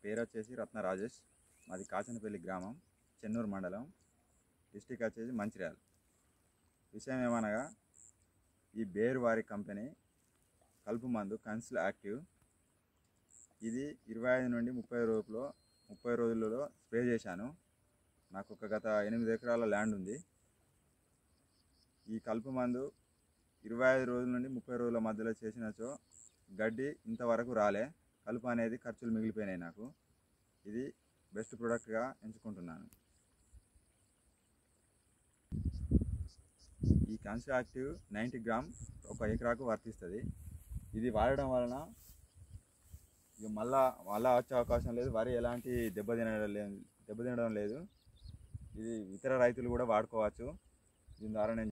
పేరు వచ్చేసి రత్న రాజేష్ మాది కాచనపల్లి గ్రామం చెన్నూరు మండలం డిస్టిక్ వచ్చేసి మంచిర్యాల విషయం ఏమనగా ఈ బేరువారి కంపెనీ కలుపు మందు కన్సిల్ యాక్టివ్ ఇది ఇరవై ఐదు నుండి ముప్పై రోజుల్లో ముప్పై రోజులలో స్ప్రే చేశాను నాకు ఒక గత ఎనిమిది ఎకరాల ల్యాండ్ ఉంది ఈ కలుపు మందు ఇరవై ఐదు రోజుల నుండి ముప్పై రోజుల మధ్యలో చేసినచో గడ్డి ఇంతవరకు రాలే కలుపు అనేది ఖర్చులు మిగిలిపోయినాయి నాకు ఇది బెస్ట్ ప్రోడక్ట్గా ఎంచుకుంటున్నాను ఈ కాన్సర్ యాక్టివ్ నైంటీ గ్రామ్ ఒక ఎకరాకు వర్తిస్తుంది ఇది వాడడం వలన ఇక మళ్ళా మళ్ళా వచ్చే అవకాశం లేదు వరి ఎలాంటి దెబ్బతినడం లేదు దెబ్బతినడం లేదు ఇది ఇతర రైతులు కూడా వాడుకోవచ్చు దీని ద్వారా నేను